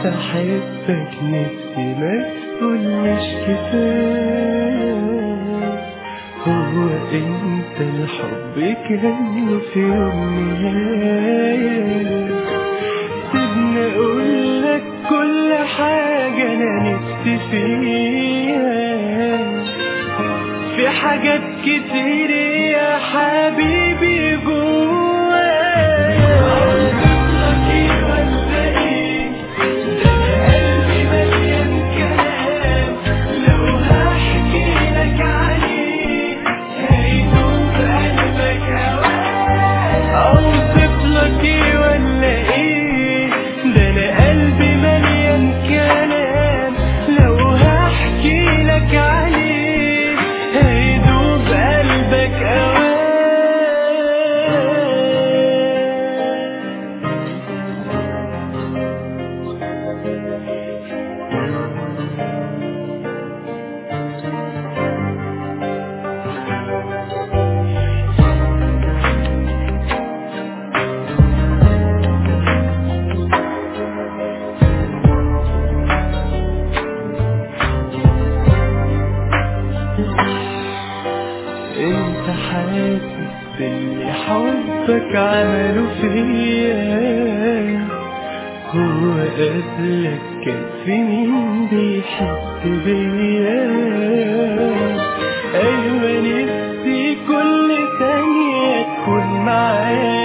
نفسي احبك نفسي ما تقوليش كفايه هو انت الحب كان له في يوم نهايه سيبني اقول لك كل حاجه انا نفسي فيها في حاجات كتير يا حبيبي جوايا أوصفلك إيه ولا إيه؟ ده أنا قلبي مليان كلام لو هحكي لك عليه هيدوب قلبك هواك أوصفلك إيه ولا إيه؟ ده أنا قلبي مليان كلام لو هحكي لك عليه هيدوب قلبك أوان انت حاسس باللي حبك عمله فيا هو قبلك كان في مين بيحس بيا ايوه نفسي كل ثانية تكون معايا